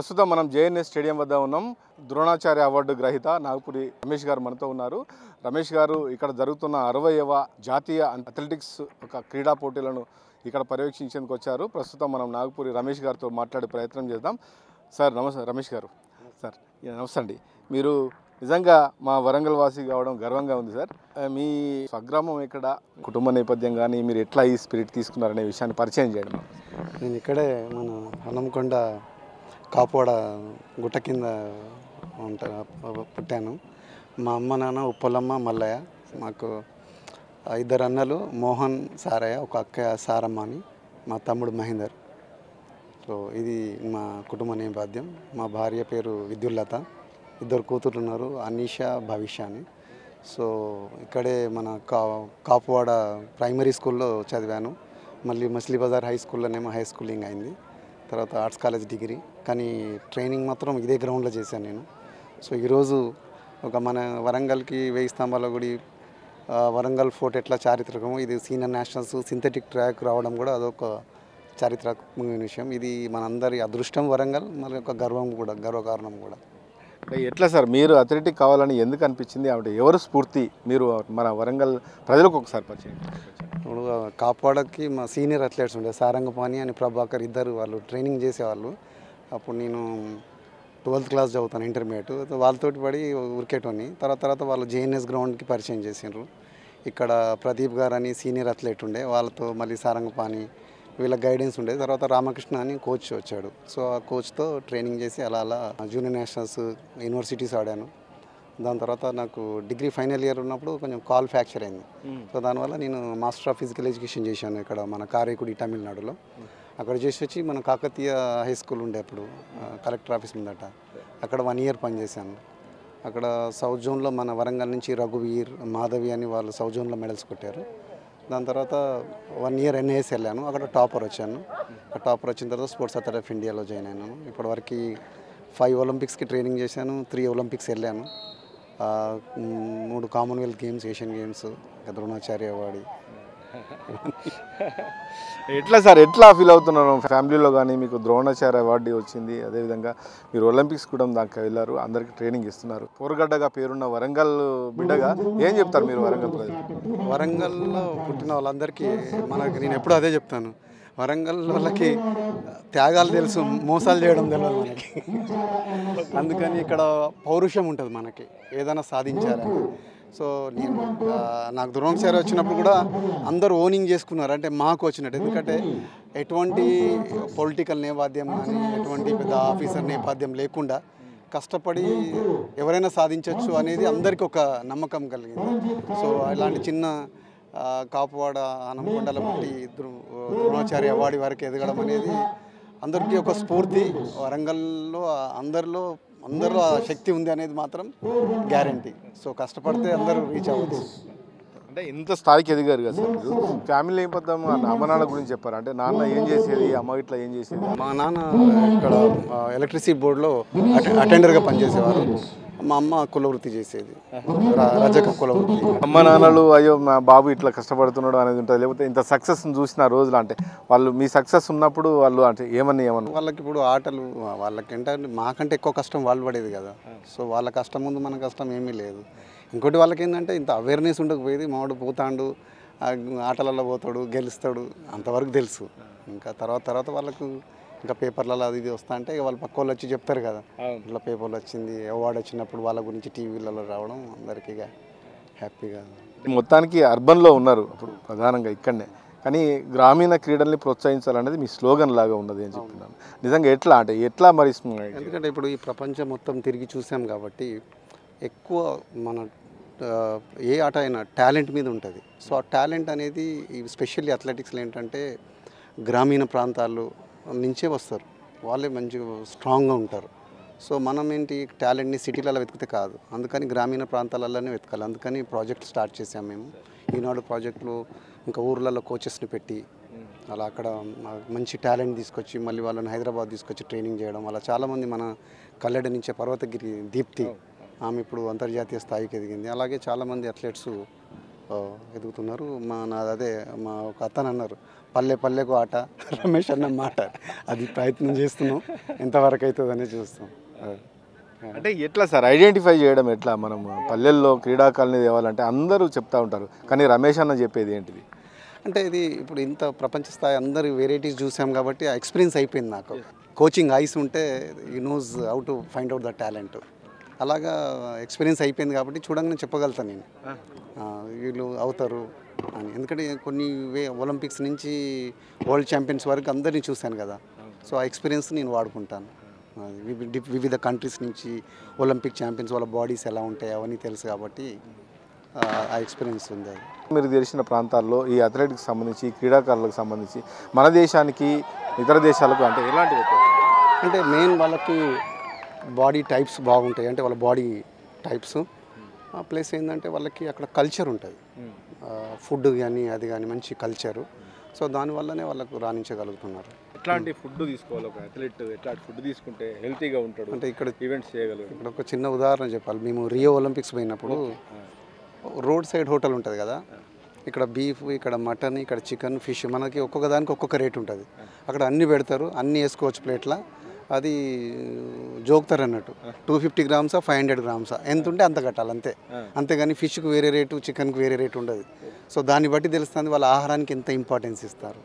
ప్రస్తుతం మనం JNS stadium వద్ద ఉన్నాం ద్రోణాచార్య అవార్డు గ్రహీత నాగపురి రమేష్ గారు మనతో ఉన్నారు రమేష్ గారు ఇక్కడ జరుగుతున్న అరవైవ జాతీయ అథ్లెటిక్స్ ఒక క్రీడా పోటీలను ఇక్కడ పర్యవేక్షించేందుకు వచ్చారు ప్రస్తుతం మనం నాగపురి రమేష్ గారితో మాట్లాడే ప్రయత్నం చేద్దాం సార్ నమస్తే రమేష్ గారు సార్ యా, నమస్తే అండి మీరు నిజంగా మా వరంగల్ వాసి కావడం గర్వంగా ఉంది సార్ ఆ, మీ స్వగ్రామం ఎక్కడ కుటుంబ నేపథ్యం కానీ మీరు ఎట్లా ఈ స్పిరిట్ తీసుకున్నారనే విషయాన్ని పరిచయం చేయండి మాకు. నేను ఇక్కడే మన హనంకొండ కాపోడ గుట్ట కింద ఉంటా పుట్టాను మా అమ్మ నాన్న ఉప్పలమ్మ మల్లయ్య మాకు ఇద్దరు అన్నలు మోహన్ సారయ్య ఒక అక్క సారమ్మ అని మా తమ్ముడు మహేందర్ సో ఇది మా కుటుంబ నేపథ్యం మా భార్య పేరు విద్యుల్లత ఇద్దరు కూతుర్లు ఉన్నారు అనీషా భవిష్య అని సో ఇక్కడే మన కా కాపువాడ ప్రైమరీ స్కూల్లో చదివాను మళ్ళీ మచిలీ బజార్ హై స్కూల్లోనేమో హై స్కూలింగ్ అయింది తర్వాత ఆర్ట్స్ కాలేజ్ డిగ్రీ కానీ ట్రైనింగ్ మాత్రం ఇదే గ్రౌండ్లో చేశాను నేను సో ఈరోజు ఒక మన వరంగల్కి వెయ్యి స్తంభాల గుడి ఆ, వరంగల్ ఫోర్ట్ ఎట్లా చారిత్రకమో ఇది సీనియర్ నేషనల్స్ సింథటిక్ ట్రాక్ రావడం కూడా అదొక చారిత్రాత్మకమైన విషయం ఇది మనందరి అదృష్టం వరంగల్ మరి ఒక గర్వం కూడా గర్వకారణం కూడా అంటే ఎట్లా సార్ మీరు అథ్లెటిక్ కావాలని ఎందుకు అనిపించింది అంటే ఎవరు స్ఫూర్తి మీరు మన వరంగల్ ప్రజలకు ఒకసారి పరిచయం ఇప్పుడు కాపాడకి మా సీనియర్ అథ్లెట్స్ ఉండే సారంగపాణి అని ప్రభాకర్ ఇద్దరు వాళ్ళు ట్రైనింగ్ చేసేవాళ్ళు అప్పుడు నేను ట్వెల్త్ క్లాస్ చదువుతాను ఇంటర్మీడియట్ వాళ్ళతోటి పడి ఉరికేటోని తర్వాత తర్వాత వాళ్ళు జేఎన్ఎస్ గ్రౌండ్కి పరిచయం చేసిండ్రు ఇక్కడ ప్రదీప్ గారు అని సీనియర్ అథ్లెట్ ఉండే వాళ్ళతో మళ్ళీ సారంగపాణి వీళ్ళ గైడెన్స్ ఉండేది తర్వాత రామకృష్ణ అని కోచ్ వచ్చాడు సో ఆ కోచ్తో ట్రైనింగ్ చేసి అలా అలా జూనియర్ నేషనల్స్ యూనివర్సిటీస్ ఆడాను దాని తర్వాత నాకు డిగ్రీ ఫైనల్ ఇయర్ ఉన్నప్పుడు కొంచెం కాల్ ఫ్రాక్చర్ అయింది సో దానివల్ల నేను మాస్టర్ ఆఫ్ ఫిజికల్ ఎడ్యుకేషన్ చేశాను ఇక్కడ మన కారైకుడి తమిళనాడులో అక్కడ చేసి వచ్చి మన కాకతీయ హై స్కూల్ ఉండే అప్పుడు ఆ, కలెక్టర్ ఆఫీస్ ముందట అక్కడ వన్ ఇయర్ పనిచేశాను అక్కడ సౌత్ జోన్లో మన వరంగల్ నుంచి రఘువీర్ మాధవి అని వాళ్ళు సౌత్ జోన్లో మెడల్స్ కొట్టారు దాని తర్వాత వన్ ఇయర్ ఎన్ఏఎస్ వెళ్ళాను అక్కడ టాపర్ వచ్చాను అక్కడ టాపర్ వచ్చిన తర్వాత స్పోర్ట్స్ అథారిటీ ఆఫ్ ఇండియాలో జాయిన్ అయినాను ఇప్పటివరకు ఫైవ్ ఒలింపిక్స్కి ట్రైనింగ్ చేశాను త్రీ ఒలింపిక్స్ వెళ్ళాను ఆ, మ్, మూడు కామన్వెల్త్ గేమ్స్ ఏషియన్ గేమ్స్ ఇంకా ద్రోణాచార్య అవార్డు ఎట్లా సార్ ఎట్లా ఫీల్ అవుతున్నారు ఫ్యామిలీలో కానీ మీకు ద్రోణాచార్య అవార్డు వచ్చింది అదేవిధంగా మీరు ఒలింపిక్స్ కూడా దాకా వెళ్ళారు అందరికి ట్రైనింగ్ ఇస్తున్నారు పోరగడ్డగా పేరున్న వరంగల్ బిడ్డగా ఏం చెప్తారు మీరు వరంగల్ ప్రజలు వరంగల్లో పుట్టిన వాళ్ళందరికీ మనకి నేను ఎప్పుడూ అదే చెప్తాను వరంగల్ వాళ్ళకి త్యాగాలు తెలుసు మోసాలు చేయడం తెలియదు మనకి అందుకని ఇక్కడ పౌరుషం ఉంటుంది మనకి ఏదైనా సాధించాలని సో నేను ఆ, నాకు ద్రోణాచార్య వచ్చినప్పుడు కూడా అందరూ ఓనింగ్ చేసుకున్నారు అంటే మాకు వచ్చినట్టు ఎందుకంటే ఎటువంటి పొలిటికల్ నేపథ్యం కానీ ఎటువంటి పెద్ద ఆఫీసర్ నేపథ్యం లేకుండా కష్టపడి ఎవరైనా సాధించవచ్చు అనేది అందరికీ ఒక నమ్మకం కలిగింది సో ఇలాంటి చిన్న ఆ, కాపువాడ ఆనంకొండల పుట్టి ద్రో- ద్రోణాచార్య అవార్డు వరకు ఎదగడం అనేది అందరికీ ఒక స్ఫూర్తి వరంగల్లో అందరిలో అందరిలో ఆ శక్తి ఉంది అనేది మాత్రం గ్యారంటీ సో కష్టపడితే అందరూ రీచ్ అవ్వచ్చు అంటే ఇంత స్థాయికి ఎదిగారు కదా సార్ మీరు ఫ్యామిలీ నేపథ్యం అమ్మ నాన్న గురించి చెప్పారు అంటే నాన్న ఏం చేసేది అమ్మ ఇట్లా ఏం చేసేది మా నాన్న ఇక్కడ ఎలక్ట్రిసిటీ బోర్డులో అటె- అటెండర్గా పనిచేసేవారు మా అమ్మ కులవృత్తి చేసేది రా- రజక కులవృత్తి అమ్మ నాన్నలు అయ్యో మా బాబు ఇట్లా కష్టపడుతున్నాడు అనేది ఉంటుంది లేకపోతే ఇంత సక్సెస్ చూసిన రోజులు అంటే వాళ్ళు మీ సక్సెస్ ఉన్నప్పుడు వాళ్ళు అంటే ఏమని ఏమన్నా వాళ్ళకి ఇప్పుడు ఆటలు వాళ్ళకంటే మాకంటే ఎక్కువ కష్టం వాళ్ళు పడేది కదా సో వాళ్ళ కష్టం ముందు మన కష్టం ఏమీ లేదు ఇంకోటి వాళ్ళకి ఏంటంటే ఇంత అవేర్నెస్ ఉండకపోయేది మావాడు పోతాడు ఆ ఆటలలో పోతాడు గెలుస్తాడు అంతవరకు తెలుసు ఇంకా తర్వాత తర్వాత వాళ్ళకు ఇంకా పేపర్లలో అది ఇది వస్తా అంటే ఇక వాళ్ళు పక్క వాళ్ళు వచ్చి చెప్తారు కదా ఇట్లా పేపర్లు వచ్చింది అవార్డు వచ్చినప్పుడు వాళ్ళ గురించి టీవీలలో రావడం అందరికీ ఇక హ్యాపీగా మొత్తానికి అర్బన్లో ఉన్నారు అప్పుడు ప్రధానంగా ఇక్కడనే కానీ గ్రామీణ క్రీడల్ని ప్రోత్సహించాలనేది మీ స్లోగన్ లాగా ఉన్నది అని చెప్తున్నాను నిజంగా ఎట్లా అంటే ఎట్లా మరి ఎందుకంటే ఇప్పుడు ఈ ప్రపంచం మొత్తం తిరిగి చూసాం కాబట్టి ఎక్కువ మన ఆ, ఏ ఆట అయినా టాలెంట్ మీద ఉంటుంది సో ఆ టాలెంట్ అనేది స్పెషల్లీ అథ్లెటిక్స్లో ఏంటంటే గ్రామీణ ప్రాంతాల్లో నుంచే వస్తారు వాళ్ళే మంచిగా స్ట్రాంగ్గా ఉంటారు సో మనం ఏంటి టాలెంట్ని సిటీలలో వెతికితే కాదు అందుకని గ్రామీణ ప్రాంతాలలోనే వెతకాలి అందుకని ప్రాజెక్ట్ స్టార్ట్ చేసాం మేము ఈనాడు ప్రాజెక్టులో ఇంకా ఊర్లలో కోచెస్ని పెట్టి అలా అక్కడ మ- మంచి టాలెంట్ తీసుకొచ్చి మళ్ళీ వాళ్ళని హైదరాబాద్ తీసుకొచ్చి ట్రైనింగ్ చేయడం అలా చాలామంది మన కల్లెడ నుంచే పర్వతగిరి దీప్తి ఆమె ఇప్పుడు అంతర్జాతీయ స్థాయికి ఎదిగింది అలాగే చాలామంది అథ్లెట్స్ ఆ, ఎదుగుతున్నారు మా నా అదే మా ఒక అతను అన్నారు పల్లె పల్లెకు ఆట రమేష్ అన్న మాట అది ప్రయత్నం చేస్తున్నాం ఎంతవరకు అవుతుందని చూస్తాం ఆ. అంటే ఎట్లా సార్ ఐడెంటిఫై చేయడం ఎట్లా మనం పల్లెల్లో క్రీడాకాలని తేవాలంటే అందరూ చెప్తా ఉంటారు కానీ రమేష్ అన్న చెప్పేది ఏంటిది అంటే ఇది ఇప్పుడు ఇంత ప్రపంచ స్థాయి అందరు వెరైటీస్ చూసాం కాబట్టి ఆ ఎక్స్పీరియన్స్ అయిపోయింది నాకు కోచింగ్ ఐస్ ఉంటే you knows how to find out the talent అలాగా ఎక్స్పీరియన్స్ అయిపోయింది కాబట్టి చూడంగానే చెప్పగలుగుతాను నేను ఆ, వీళ్ళు అవుతారు అని ఎందుకంటే కొన్ని వే ఒలింపిక్స్ నుంచి వరల్డ్ ఛాంపియన్స్ వరకు అందరినీ చూశాను కదా సో ఆ ఎక్స్పీరియన్స్ నేను వాడుకుంటాను ఆ, వివి- డి- వివిధ కంట్రీస్ నుంచి ఒలింపిక్ ఛాంపియన్స్ వాళ్ళ బాడీస్ ఎలా ఉంటాయి అవన్నీ తెలుసు కాబట్టి ఆ, ఆ ఎక్స్పీరియన్స్ ఉంది అది మీరు తెలిసిన ప్రాంతాల్లో ఈ అథ్లెటిక్స్ సంబంధించి ఈ క్రీడాకారులకు సంబంధించి మన దేశానికి ఇతర దేశాలకు అంటే ఎలాంటి వ్యత్యాసం? అంటే మెయిన్ వాళ్ళకి బాడీ టైప్స్ బాగుంటాయి అంటే వాళ్ళ బాడీ టైప్స్ ప్లస్ ఏంటంటే వాళ్ళకి అక్కడ కల్చర్ ఉంటుంది ఫుడ్ కానీ అది కానీ మంచి కల్చరు సో దానివల్లనే వాళ్ళకు రాణించగలుగుతున్నారు ఎట్లాంటి ఫుడ్ తీసుకోవాలి ఒక అథ్లెట్ ఎట్లాంటి ఫుడ్ తీసుకుంటే హెల్తీగా ఉంటాడు అంటే ఇక్కడ ఈవెంట్స్ చేయగలరు ఇక్కడ ఒక చిన్న ఉదాహరణ చెప్పాలి మేము రియో ఒలింపిక్స్ పోయినప్పుడు రోడ్ సైడ్ హోటల్ ఉంటుంది కదా ఇక్కడ బీఫ్ ఇక్కడ మటన్ ఇక్కడ చికెన్ ఫిష్ మనకి ఒక్కొక్క దానికి ఒక్కొక్క రేట్ ఉంటుంది అక్కడ అన్ని పెడతారు అన్ని వేసుకోవచ్చు ప్లేట్లా అది జోకుతారు అన్నట్టు టూ ఫిఫ్టీ గ్రామ్సా ఫైవ్ హండ్రెడ్ గ్రామ్సా ఎంత ఉంటే అంత కట్టాలి అంతే అంతేగాని ఫిష్కి వేరే రేటు చికెన్కి వేరే రేటు ఉండదు సో దాన్ని బట్టి తెలుస్తుంది వాళ్ళ ఆహారానికి ఎంత ఇంపార్టెన్స్ ఇస్తారు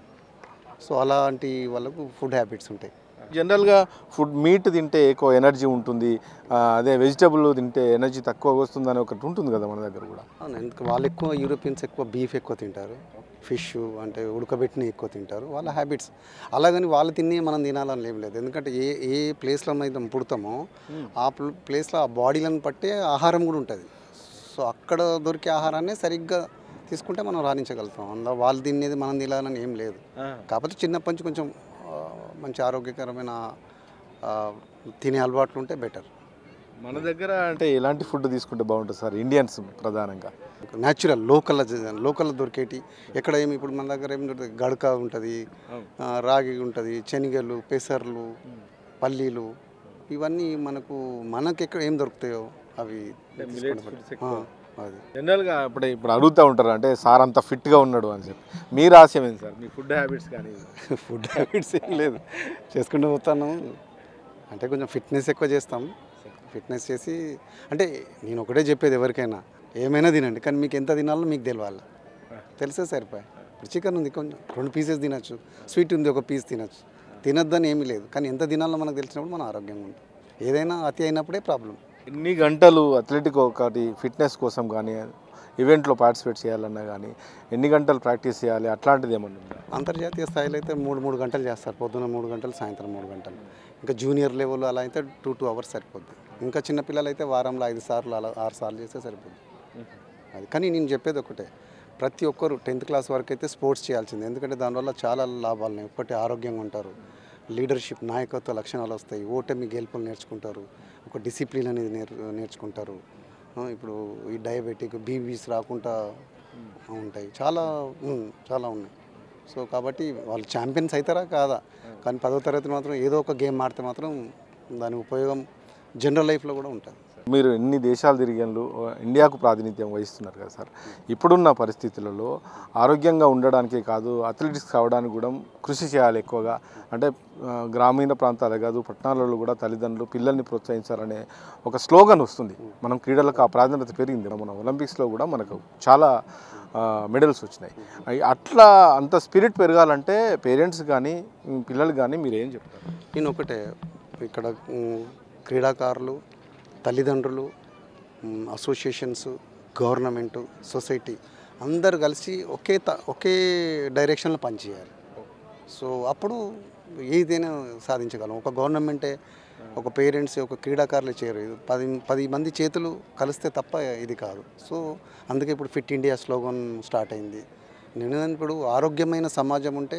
సో అలాంటి వాళ్ళకు ఫుడ్ హ్యాబిట్స్ ఉంటాయి జనరల్గా ఫుడ్ మీట్ తింటే ఎక్కువ ఎనర్జీ ఉంటుంది ఆ, అదే వెజిటబుల్ తింటే ఎనర్జీ తక్కువ వస్తుంది అని ఒకటి ఉంటుంది కదా మన దగ్గర కూడా అవును ఎందుకు వాళ్ళు ఎక్కువ యూరోపియన్స్ ఎక్కువ బీఫ్ ఎక్కువ తింటారు ఫిష్ అంటే ఉడకబెట్టిన ఎక్కువ తింటారు వాళ్ళ హ్యాబిట్స్ అలాగని వాళ్ళు తిని మనం తినాలని ఏం లేదు ఎందుకంటే ఏ ఏ ప్లేస్లో అయితే పుడతామో ఆ ప్ల- ప్లేస్లో ఆ బాడీలను బట్టే ఆహారం కూడా ఉంటుంది సో అక్కడ దొరికే ఆహారాన్ని సరిగ్గా తీసుకుంటే మనం రాణించగలుగుతాం అందులో వాళ్ళు తినేది మనం తినాలని ఏం లేదు కాకపోతే చిన్నప్పటి నుంచి కొంచెం ఆ, మంచి ఆరోగ్యకరమైన ఆ, తినే అలవాట్లు ఉంటే బెటర్ మన దగ్గర అంటే ఎలాంటి ఫుడ్ తీసుకుంటే బాగుంటుంది సార్ ఇండియన్స్ ప్రధానంగా న్యాచురల్ లోకల్ లోకల్ దొరికేటి ఎక్కడ ఏమి ఇప్పుడు మన దగ్గర ఏమి దొరుకుతాయి గడక ఉంటుంది ఆ, రాగి ఉంటుంది శనగలు పెసర్లు పల్లీలు ఇవన్నీ మనకు మనకు ఎక్కడ ఏం దొరుకుతాయో అవి తీసుకుంటే better. ఆ, అది జనరల్గా ఇప్పుడు ఇప్పుడు అడుగుతూ ఉంటారు అంటే సార్ అంత ఫిట్గా ఉన్నాడు అని చెప్పి మీ ఆశయం ఏంటి సార్ మీ ఫుడ్ హ్యాబిట్స్ కానీ ఫుడ్ హ్యాబిట్స్ ఏం లేదు చేసుకుంటూ పోతాను అంటే కొంచెం ఫిట్నెస్ ఎక్కువ చేస్తాం ఫిట్నెస్ చేసి అంటే నేను ఒకటే చెప్పేది ఎవరికైనా ఏమైనా తినండి కానీ మీకు ఎంత తినాలో మీకు తెలియాలి తెలిసే సరిపోయి ఇప్పుడు చికెన్ ఉంది కొంచెం రెండు పీసెస్ తినచ్చు స్వీట్ ఉంది ఒక పీస్ తినచ్చు తినొద్దని ఏమీ లేదు కానీ ఎంత తినాలో మనకు తెలిసినప్పుడు మనం ఆరోగ్యంగా ఉంటాం ఏదైనా అతి అయినప్పుడే ప్రాబ్లం ఎన్ని గంటలు అథ్లెటిక్ ఒకటి ఫిట్నెస్ కోసం కానీ ఈవెంట్లో పార్టిసిపేట్ చేయాలన్నా కానీ ఎన్ని గంటలు ప్రాక్టీస్ చేయాలి అట్లాంటిది ఏమన్నా ఉందా అంతర్జాతీయ స్థాయిలో అయితే మూడు మూడు గంటలు చేస్తారు పొద్దున్న మూడు గంటలు సాయంత్రం మూడు గంటలు ఇంకా జూనియర్ లెవెల్ అలా అయితే టూ టూ అవర్స్ సరిపోద్ది ఇంకా చిన్న పిల్లలు అయితే వారంలో ఐదు సార్లు అలా ఆరు సార్లు చేస్తే సరిపోద్ది అది కానీ నేను చెప్పేది ఒకటే ప్రతి ఒక్కరు టెన్త్ క్లాస్ వరకు అయితే స్పోర్ట్స్ చేయాల్సిందే ఎందుకంటే దానివల్ల చాలా లాభాలు ఉన్నాయి ఒకటి ఆరోగ్యంగా ఉంటారు లీడర్షిప్ నాయకత్వ లక్షణాలు వస్తాయి ఓటమి గెలుపులు నేర్చుకుంటారు ఒక డిసిప్లిన్ అనేది నేర్ నేర్చుకుంటారు ఆ, ఇప్పుడు ఈ డయాబెటిక్ బీబీస్ రాకుండా ఉంటాయి చాలా ఉమ్, చాలా ఉన్నాయి సో కాబట్టి వాళ్ళు ఛాంపియన్స్ అవుతారా కాదా కానీ పదో తరగతి మాత్రం ఏదో ఒక గేమ్ ఆడితే మాత్రం దాని ఉపయోగం జనరల్ లైఫ్లో కూడా ఉంటుంది మీరు ఎన్ని దేశాలు తిరిగాను ఇండియాకు ప్రాతినిధ్యం వహిస్తున్నారు కదా సార్ ఇప్పుడున్న పరిస్థితులలో ఆరోగ్యంగా ఉండడానికే కాదు అథ్లెటిక్స్ కావడానికి కూడా కృషి చేయాలి ఎక్కువగా అంటే ఆ, గ్రామీణ ప్రాంతాలే కాదు పట్టణాలలో కూడా తల్లిదండ్రులు పిల్లల్ని ప్రోత్సహించాలనే ఒక స్లోగన్ వస్తుంది మనం క్రీడలకు ఆ ప్రాధాన్యత పెరిగింది మన ఒలింపిక్స్లో కూడా మనకు చాలా మెడల్స్ వచ్చినాయి అయి- అట్లా అంత స్పిరిట్ పెరగాలంటే పేరెంట్స్ కానీ ఉమ్, పిల్లలు కానీ మీరు ఏం చెప్తారు నేను ఒకటే ఇక్కడ ఉమ్, క్రీడాకారులు తల్లిదండ్రులు ఉమ్, అసోసియేషన్స్ గవర్నమెంటు సొసైటీ అందరు కలిసి ఒకే త ఒకే డైరెక్షన్లో పనిచేయాలి సో అప్పుడు ఏదైనా సాధించగలం ఒక గవర్నమెంటే ఒక పేరెంట్స్ ఒక క్రీడాకారులు చేయరు ఇది పది పది మంది చేతులు కలిస్తే తప్ప ఇది కాదు సో అందుకే ఇప్పుడు ఫిట్ ఇండియా స్లోగన్ స్టార్ట్ అయింది నేను ఇప్పుడు ఆరోగ్యమైన సమాజం ఉంటే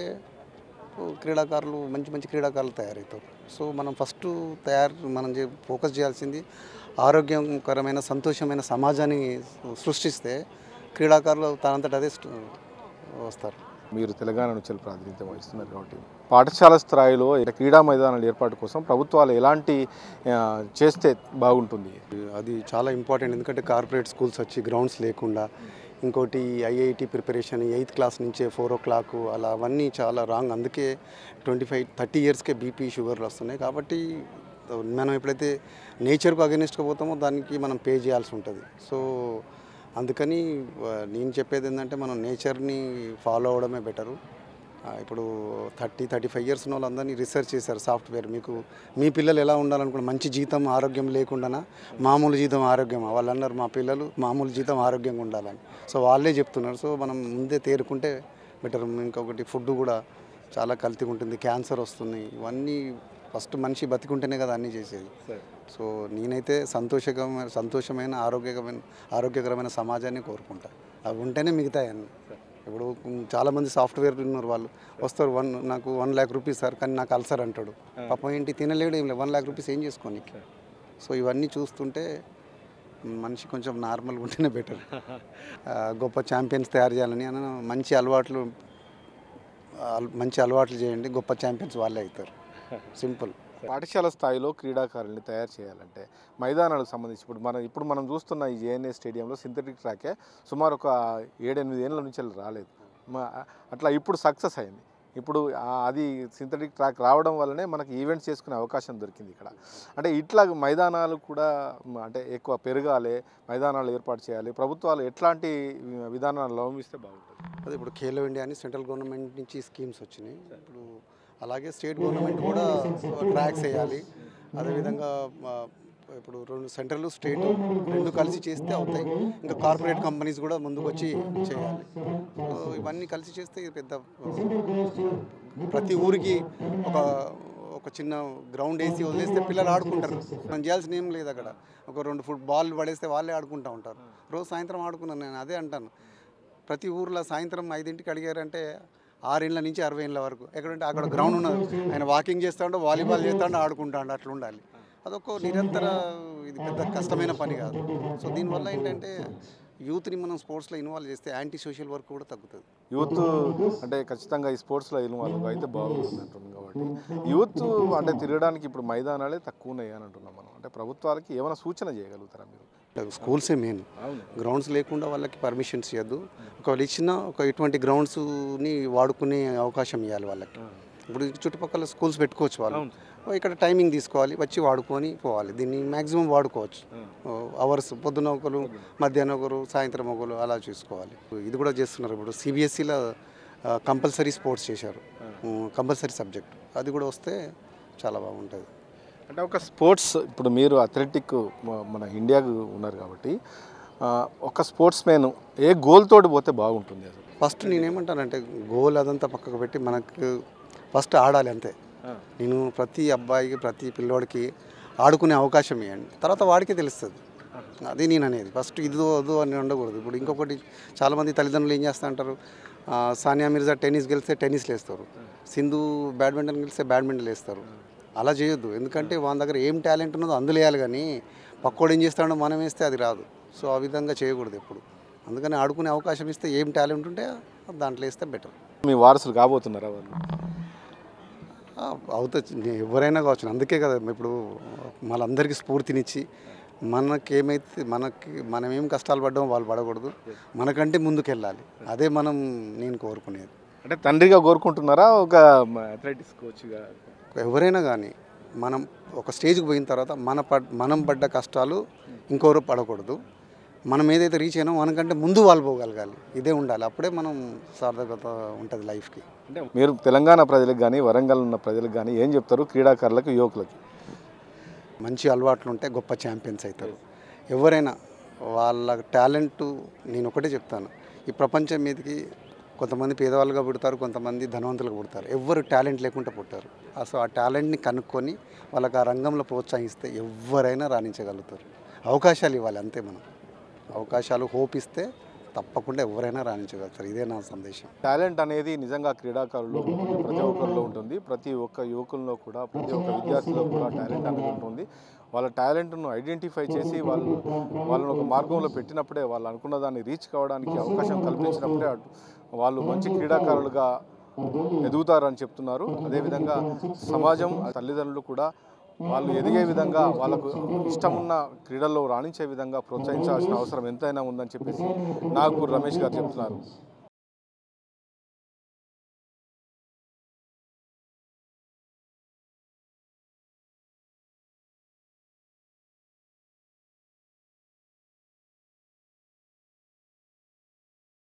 క్రీడాకారులు మంచి మంచి క్రీడాకారులు తయారవుతారు సో మనం ఫస్ట్ తయారు మనం చే- ఫోకస్ చేయాల్సింది ఆరోగ్యకరమైన సంతోషమైన సమాజాన్ని సృష్టిస్తే క్రీడాకారులు తనంతట అదే స్ట్- వస్తారు మీరు తెలంగాణ నుంచి ప్రాతినిధ్యం వహిస్తున్నారు కాబట్టి పాఠశాల స్థాయిలో ఇలా క్రీడా మైదానాల ఏర్పాటు కోసం ప్రభుత్వాలు ఎలాంటి ఆ, చేస్తే బాగుంటుంది అది చాలా ఇంపార్టెంట్ ఎందుకంటే కార్పొరేట్ స్కూల్స్ వచ్చి గ్రౌండ్స్ లేకుండా ఇంకోటి ఐఐటి ప్రిపరేషన్ ఎయిత్ క్లాస్ నుంచే ఫోర్ ఓ క్లాక్ అలా అవన్నీ చాలా రాంగ్ అందుకే ట్వంటీ ఫైవ్ థర్టీ ఇయర్స్కే బీపీ షుగర్లు వస్తున్నాయి కాబట్టి మనం ఎప్పుడైతే నేచర్కు అగెనిస్ట్గా పోతామో దానికి మనం పే చేయాల్సి ఉంటుంది సో అందుకని ఆ, నేను చెప్పేది ఏంటంటే మనం నేచర్ని ఫాలో అవడమే బెటరు ఆ, ఇప్పుడు థర్టీ థర్టీ ఫైవ్ ఇయర్స్ ఉన్న వాళ్ళందరినీ రీసెర్చ్ చేశారు సాఫ్ట్వేర్ మీకు మీ పిల్లలు ఎలా ఉండాలనుకున్నారు మంచి జీతం ఆరోగ్యం లేకుండానా మామూలు జీతం ఆరోగ్యమా వాళ్ళు అన్నారు మా పిల్లలు మామూలు జీతం ఆరోగ్యంగా ఉండాలని సో వాళ్ళే చెప్తున్నారు సో మనం ముందే తేరుకుంటే బెటర్ ఇంకొకటి ఫుడ్ కూడా చాలా కల్తీగా ఉంటుంది క్యాన్సర్ వస్తుంది ఇవన్నీ ఫస్ట్ మనిషి బతికుంటేనే కదా అన్నీ చేసేది సో నేనైతే సంతోషకరమైన సంతోషమైన ఆరోగ్యకరమైన ఆరోగ్యకరమైన సమాజాన్ని కోరుకుంటా అవి ఉంటేనే మిగతాయన్ని ఇప్పుడు చాలామంది సాఫ్ట్వేర్ ఉన్నారు వాళ్ళు వస్తారు వన్ నాకు వన్ ల్యాక్ రూపీస్ సార్ కానీ నాకు అల్సర్ అంటాడు పాపం ఏంటి తినలేడు ఏం లేదు వన్ ల్యాక్ రూపీస్ ఏం చేసుకోని సో ఇవన్నీ చూస్తుంటే మనిషి కొంచెం నార్మల్గా ఉంటేనే బెటర్ గొప్ప ఛాంపియన్స్ తయారు చేయాలని అన్న మంచి అలవాట్లు అల్- మంచి అలవాట్లు చేయండి గొప్ప ఛాంపియన్స్ వాళ్ళే అవుతారు సింపుల్ పాఠశాల స్థాయిలో క్రీడాకారుల్ని తయారు చేయాలంటే మైదానాలకు సంబంధించి ఇప్పుడు మనం ఇప్పుడు మనం చూస్తున్న ఈ జేఎన్ఏ స్టేడియంలో సింథటిక్ ట్రాకే సుమారు ఒక ఏడెనిమిది ఏళ్ళ నుంచి వెళ్ళి రాలేదు మా- అట్లా ఇప్పుడు సక్సెస్ అయింది ఇప్పుడు ఆ- అది సింథటిక్ ట్రాక్ రావడం వల్లనే మనకి ఈవెంట్స్ చేసుకునే అవకాశం దొరికింది ఇక్కడ అంటే ఇట్లా మైదానాలు కూడా మ, అంటే ఎక్కువ పెరగాలి మైదానాలు ఏర్పాటు చేయాలి ప్రభుత్వాలు ఎట్లాంటి వి- విధానాలు అవలంబిస్తే బాగుంటుంది అదే ఇప్పుడు ఖేలో ఇండియా అని సెంట్రల్ గవర్నమెంట్ నుంచి స్కీమ్స్ వచ్చినాయి ఇప్పుడు అలాగే స్టేట్ గవర్నమెంట్ కూడా ట్రాక్స్ వేయాలి అదేవిధంగా ఆ, ఇప్పుడు రెండు సెంట్రల్ స్టేట్ రెండు కలిసి చేస్తే అవుతాయి ఇంకా కార్పొరేట్ కంపెనీస్ కూడా ముందుకు వచ్చి చేయాలి సో ఇవన్నీ కలిసి చేస్తే ఇది పెద్ద ప్రతి ఊరికి ఒక ఒక చిన్న గ్రౌండ్ వేసి వదిలేస్తే పిల్లలు ఆడుకుంటారు మనం చేయాల్సిన ఏం లేదు అక్కడ ఒక రెండు ఫుట్ బాల్ పడేస్తే వాళ్ళే ఆడుకుంటూ ఉంటారు రోజు సాయంత్రం ఆడుకున్నాను నేను అదే అంటాను ప్రతి ఊర్లో సాయంత్రం ఐదింటికి అడిగారంటే ఆరేళ్ళ నుంచి అరవై ఏళ్ళ వరకు ఎక్కడంటే అక్కడ గ్రౌండ్ ఉన్నది ఆయన వాకింగ్ చేస్తాడు వాలీబాల్ చేస్తాడు ఆడుకుంటాడు అట్లా ఉండాలి అదొక నిరంతర ఇది పెద్ద కష్టమైన పని కాదు సో దీనివల్ల ఏంటంటే యూత్ని మనం స్పోర్ట్స్లో ఇన్వాల్వ్ చేస్తే యాంటీ సోషల్ వర్క్ కూడా తగ్గుతుంది యూత్ అంటే ఖచ్చితంగా ఈ స్పోర్ట్స్లో ఇన్వాల్వ్ అయితే బాగుంటుంది అంటున్నాం కాబట్టి యూత్ అంటే తిరగడానికి ఇప్పుడు మైదానాలే తక్కువ ఉన్నాయి అని అంటున్నాం మనం అంటే ప్రభుత్వాలకి ఏమైనా సూచన చేయగలుగుతారా మీరు స్కూల్సే మెయిన్ గ్రౌండ్స్ లేకుండా వాళ్ళకి పర్మిషన్స్ ఇవ్వద్దు ఒకవేళ ఇచ్చిన ఒక ఇటువంటి గ్రౌండ్స్ని వాడుకునే అవకాశం ఇవ్వాలి వాళ్ళకి ఇప్పుడు చుట్టుపక్కల స్కూల్స్ పెట్టుకోవచ్చు వాళ్ళు ఇక్కడ టైమింగ్ తీసుకోవాలి వచ్చి వాడుకొని పోవాలి దీన్ని మ్యాక్సిమం వాడుకోవచ్చు అవర్స్ పొద్దున ఒకరు మధ్యాహ్నం ఒకరు సాయంత్రం ఒకరు అలా చూసుకోవాలి ఇది కూడా చేస్తున్నారు ఇప్పుడు సిబిఎస్ఈలో కంపల్సరీ స్పోర్ట్స్ చేశారు కంపల్సరీ సబ్జెక్ట్ అది కూడా వస్తే చాలా బాగుంటుంది అంటే ఒక స్పోర్ట్స్ ఇప్పుడు మీరు అథ్లెటిక్ మ- మన ఇండియాకు ఉన్నారు కాబట్టి ఆ, ఒక స్పోర్ట్స్ మ్యాన్ ఏ గోల్ తోటి పోతే బాగుంటుంది అసలు ఫస్ట్ నేనేమంటానంటే గోల్ అదంతా పక్కకు పెట్టి మనకు ఫస్ట్ ఆడాలి అంతే నేను ప్రతి అబ్బాయికి ప్రతి పిల్లోడికి ఆడుకునే అవకాశం ఇవ్వండి తర్వాత వాడికే తెలుస్తుంది అది నేను అనేది ఫస్ట్ ఇది వద్దు అని ఉండకూడదు ఇప్పుడు ఇంకొకటి చాలామంది తల్లిదండ్రులు ఏం చేస్తూ అంటారు ఆ, సానియా మిర్జా టెన్నిస్ గెలిస్తే టెన్నిస్లు వేస్తారు సింధు బ్యాడ్మింటన్ గెలిస్తే బ్యాడ్మింటన్ వేస్తారు అలా చేయొద్దు ఎందుకంటే వాళ్ళ దగ్గర ఏం టాలెంట్ ఉన్నదో అందులో వేయాలి కానీ పక్కోడు ఏం చేస్తాడో మనం వేస్తే అది రాదు సో ఆ విధంగా చేయకూడదు ఎప్పుడు అందుకని ఆడుకునే అవకాశం ఇస్తే ఏం టాలెంట్ ఉంటే దాంట్లో వేస్తే బెటర్ మీ వారసులు కాబోతున్నారా వాళ్ళు అవుతుంది ఎవరైనా కావచ్చు అందుకే కదా ఇప్పుడు మనందరికీ స్ఫూర్తినిచ్చి మనకేమైతే మనకి మనం ఏం కష్టాలు పడ్డామో వాళ్ళు పడకూడదు మనకంటే ముందుకు వెళ్ళాలి అదే మనం నేను కోరుకునేది అంటే తండ్రిగా కోరుకుంటున్నారా ఒక అథ్లెటిక్స్ కోచ్గా ఎవరైనా కానీ మనం ఒక స్టేజ్కి పోయిన తర్వాత మన పడ్ మనం పడ్డ కష్టాలు ఇంకొకరు పడకూడదు మనం ఏదైతే రీచ్ అయినా మనకంటే ముందు వాళ్ళు పోగలగాలి ఇదే ఉండాలి అప్పుడే మనం సార్థకత ఉంటుంది లైఫ్కి అంటే మీరు తెలంగాణ ప్రజలకు కానీ వరంగల్ ఉన్న ప్రజలకు కానీ ఏం చెప్తారు క్రీడాకారులకు యువకులకి మంచి అలవాట్లు ఉంటే గొప్ప ఛాంపియన్స్ అవుతారు ఎవరైనా వాళ్ళ టాలెంట్ నేను ఒకటే చెప్తాను ఈ ప్రపంచం మీదకి కొంతమంది పేదవాళ్ళుగా పుడతారు కొంతమంది ధనవంతులుగా పుడతారు ఎవరు టాలెంట్ లేకుండా పుట్టారు సో ఆ టాలెంట్ని కనుక్కొని వాళ్ళకి ఆ రంగంలో ప్రోత్సహిస్తే ఎవరైనా రాణించగలుగుతారు అవకాశాలు ఇవ్వాలి అంతే మనం అవకాశాలు హోప్ ఇస్తే తప్పకుండా ఎవరైనా రాణించగలుగుతారు ఇదే నా సందేశం టాలెంట్ అనేది నిజంగా క్రీడాకారుల్లో ఉంటుంది ప్రతి ఒక్కరిలో ఉంటుంది ప్రతి ఒక్క యువకుల్లో కూడా ప్రతి ఒక్క విద్యార్థిలో కూడా టాలెంట్ అనేది ఉంటుంది వాళ్ళ టాలెంట్ను ఐడెంటిఫై చేసి వాళ్ళు వాళ్ళని ఒక మార్గంలో పెట్టినప్పుడే వాళ్ళు అనుకున్న దాన్ని రీచ్ కావడానికి అవకాశం కల్పించినప్పుడే అటు వాళ్ళు మంచి క్రీడాకారులుగా ఎదుగుతారని చెప్తున్నారు అదేవిధంగా సమాజం తల్లిదండ్రులు కూడా వాళ్ళు ఎదిగే విధంగా వాళ్ళకు ఇష్టమున్న క్రీడల్లో రాణించే విధంగా ప్రోత్సహించాల్సిన అవసరం ఎంతైనా ఉందని చెప్పేసి నాగపూర్ రమేష్ గారు చెప్తున్నారు